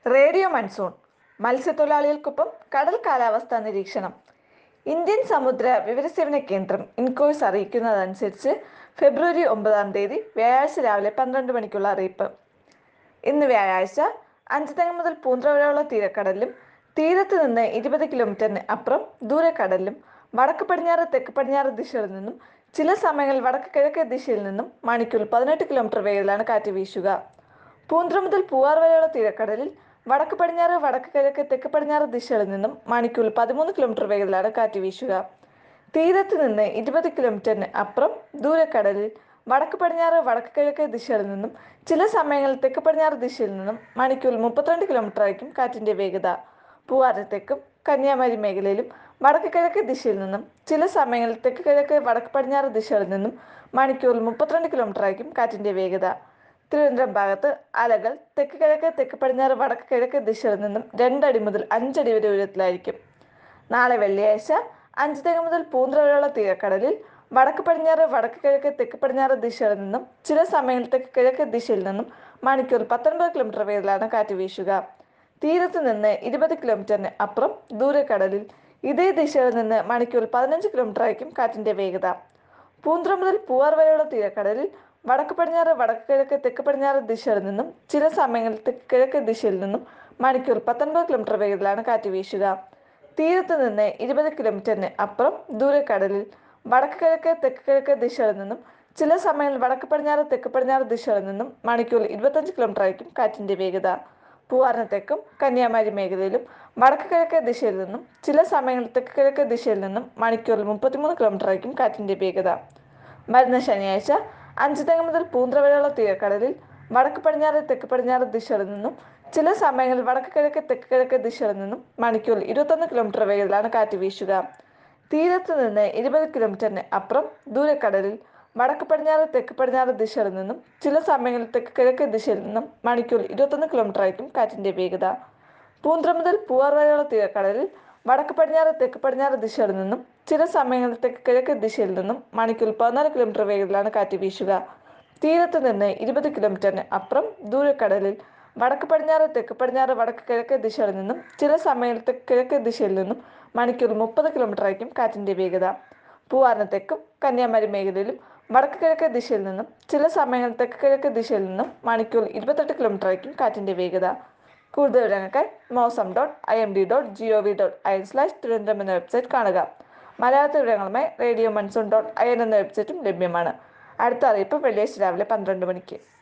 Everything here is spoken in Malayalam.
റേഡിയോ മൺസൂൺ മത്സ്യത്തൊഴിലാളികൾക്കൊപ്പം കടൽ കാലാവസ്ഥാ നിരീക്ഷണം ഇന്ത്യൻ സമുദ്ര വിവരസേവന കേന്ദ്രം ഇൻകോയ്സ് അറിയിക്കുന്നതനുസരിച്ച് ഫെബ്രുവരി ഒമ്പതാം തീയതി വ്യാഴാഴ്ച രാവിലെ പന്ത്രണ്ട് മണിക്കുള്ള അറിയിപ്പ് ഇന്ന് വ്യാഴാഴ്ച അഞ്ചുതെങ്ങ് മുതൽ പൂന്ത്ര വരെയുള്ള തീരക്കടലിലും തീരത്ത് നിന്ന് ഇരുപത് കിലോമീറ്ററിന് അപ്പുറം ദൂരക്കടലിലും വടക്ക് പടിഞ്ഞാറ് തെക്ക് പടിഞ്ഞാറ് ദിശകളിൽ നിന്നും ചില സമയങ്ങളിൽ വടക്ക് കിഴക്ക് ദിശയിൽ നിന്നും മണിക്കൂർ പതിനെട്ട് കിലോമീറ്റർ വേഗത്തിലാണ് കാറ്റ് വീശുക പൂന്ത്ര മുതൽ പൂവാർ വരെയുള്ള തീരക്കടലിൽ വടക്ക് പടിഞ്ഞാറ് വടക്ക് കിഴക്ക് തെക്ക് പടിഞ്ഞാറ് ദിശകളിൽ നിന്നും മണിക്കൂർ പതിമൂന്ന് കിലോമീറ്റർ വേഗത്തിലാണ് കാറ്റ് വീശുക തീരത്ത് നിന്ന് ഇരുപത് കിലോമീറ്ററിന് അപ്പുറം ദൂരക്കടലിൽ വടക്ക് പടിഞ്ഞാറ് വടക്ക് കിഴക്ക് ദിശകളിൽ നിന്നും ചില സമയങ്ങളിൽ തെക്ക് പടിഞ്ഞാറ് ദിശയിൽ നിന്നും മണിക്കൂറിൽ മുപ്പത്തിരണ്ട് കിലോമീറ്റർ ആയിരിക്കും കാറ്റിന്റെ വേഗത പൂവാരത്തേക്കും കന്യാകുമാരി മേഖലയിലും വടക്ക് കിഴക്ക് ദിശയിൽ നിന്നും ചില സമയങ്ങളിൽ തെക്ക് കിഴക്ക് വടക്ക് പടിഞ്ഞാറ് ദിശകളിൽ നിന്നും മണിക്കൂറിൽ മുപ്പത്തിരണ്ട് കിലോമീറ്റർ ആയിരിക്കും കാറ്റിന്റെ വേഗത തിരുവനന്തപുരം ഭാഗത്ത് അലകൾ തെക്ക് കിഴക്ക് തെക്ക് പടിഞ്ഞാറ് വടക്ക് കിഴക്ക് ദിശകളിൽ നിന്നും രണ്ടടി മുതൽ അഞ്ചടി വരെ ഉയരത്തിലായിരിക്കും നാളെ വെള്ളിയാഴ്ച അഞ്ച് തെങ്ങ് മുതൽ പൂന്ത്ര വരെയുള്ള തീരക്കടലിൽ വടക്ക് പടിഞ്ഞാറ് വടക്ക് കിഴക്ക് തെക്ക് പടിഞ്ഞാറ് ദിശകളിൽ നിന്നും ചില സമയങ്ങളിൽ തെക്ക് കിഴക്ക് ദിശയിൽ നിന്നും മണിക്കൂർ പത്തൊൻപത് കിലോമീറ്റർ വേഗത്തിലാണ് കാറ്റ് വീശുക തീരത്ത് നിന്ന് ഇരുപത് കിലോമീറ്ററിന് അപ്പുറം ദൂരക്കടലിൽ ഇതേ ദിശയിൽ നിന്ന് മണിക്കൂർ പതിനഞ്ച് കിലോമീറ്റർ ആയിരിക്കും കാറ്റിന്റെ വേഗത പൂന്ത്ര മുതൽ പൂവാർ വരെയുള്ള തീരക്കടലിൽ വടക്ക് പടിഞ്ഞാറ് വടക്ക് കിഴക്ക് തെക്ക് പടിഞ്ഞാറ് ദിശകളിൽ നിന്നും ചില സമയങ്ങളിൽ തെക്ക് കിഴക്ക് ദിശയിൽ നിന്നും മണിക്കൂർ പത്തൊൻപത് കിലോമീറ്റർ വേഗത്തിലാണ് കാറ്റ് വീശുക തീരത്ത് നിന്ന് ഇരുപത് കിലോമീറ്ററിന് അപ്പുറം ദൂരക്കടലിൽ വടക്ക് കിഴക്ക് തെക്ക് കിഴക്ക് ദിശകളിൽ നിന്നും ചില സമയങ്ങളിൽ വടക്ക് പടിഞ്ഞാറ് തെക്ക് പടിഞ്ഞാറ് ദിശകളിൽ നിന്നും മണിക്കൂറിൽ ഇരുപത്തഞ്ച് കിലോമീറ്റർ ആയിരിക്കും കാറ്റിന്റെ വേഗത പൂവാറിന് തെക്കും കന്യാകുമാരി മേഖലയിലും വടക്ക് കിഴക്ക് ദിശയിൽ നിന്നും ചില സമയങ്ങളിൽ തെക്ക് കിഴക്ക് ദിശയിൽ നിന്നും മണിക്കൂറിൽ മുപ്പത്തിമൂന്ന് കിലോമീറ്റർ ആയിരിക്കും കാറ്റിന്റെ വേഗത വരുന്ന ശനിയാഴ്ച അഞ്ച് തെങ്ങ് മുതൽ പൂന്ത്ര വരെയുള്ള തീരക്കടലിൽ വടക്ക് പടിഞ്ഞാറ് തെക്ക് പടിഞ്ഞാറ് ദിശകളിൽ നിന്നും ചില സമയങ്ങളിൽ വടക്ക് കിഴക്ക് തെക്ക് കിഴക്ക് ദിശകളിൽ നിന്നും മണിക്കൂറിൽ ഇരുപത്തൊന്ന് കിലോമീറ്റർ വേഗത്തിലാണ് കാറ്റ് വീശുക തീരത്ത് നിന്ന് ഇരുപത് കിലോമീറ്ററിന് അപ്പുറം ദൂരക്കടലിൽ വടക്ക് പടിഞ്ഞാറ് തെക്ക് പടിഞ്ഞാറ് ദിശകളിൽ നിന്നും ചില സമയങ്ങളിൽ തെക്ക് കിഴക്ക് ദിശയിൽ നിന്നും മണിക്കൂറിൽ ഇരുപത്തൊന്ന് കിലോമീറ്റർ ആയിരിക്കും കാറ്റിന്റെ വേഗത പൂന്ത്ര മുതൽ പൂവാർ വരെയുള്ള തീരക്കടലിൽ വടക്ക് പടിഞ്ഞാറ് തെക്ക് പടിഞ്ഞാറ് ദിശകളിൽ നിന്നും ചില സമയങ്ങളിൽ തെക്ക് കിഴക്ക് ദിശയിൽ നിന്നും മണിക്കൂറിൽ പതിനാല് കിലോമീറ്റർ വേഗത്തിലാണ് കാറ്റ് വീശുക തീരത്ത് നിന്ന് ഇരുപത് കിലോമീറ്ററിന് അപ്പുറം ദൂരക്കടലിൽ വടക്ക് പടിഞ്ഞാറ് തെക്ക് പടിഞ്ഞാറ് വടക്ക് കിഴക്ക് ദിശകളിൽ നിന്നും ചില സമയങ്ങളിൽ തെക്ക് കിഴക്ക് ദിശയിൽ നിന്നും മണിക്കൂർ മുപ്പത് കിലോമീറ്റർ ആയിരിക്കും കാറ്റിന്റെ വേഗത പൂവാറിന് തെക്കും കന്യാകുമാരി മേഖലയിലും വടക്ക് കിഴക്ക് ദിശയിൽ നിന്നും ചില സമയങ്ങളിൽ തെക്ക് കിഴക്ക് ദിശയിൽ നിന്നും മണിക്കൂർ ഇരുപത്തെട്ട് കിലോമീറ്റർ ആയിരിക്കും കാറ്റിന്റെ വേഗത കൂടുതൽ വിവരങ്ങൾക്കായി mausam dot I M D dot G O V dot I N slash Thiruvananthapuram എന്ന വെബ്സൈറ്റ് കാണുക മലയാളത്തിൽ വിവരങ്ങളുമായി radio monsoon dot I N എന്ന വെബ്സൈറ്റും ലഭ്യമാണ് അടുത്ത അറിയിപ്പ് വെള്ളിയാഴ്ച രാവിലെ പന്ത്രണ്ട് മണിക്ക്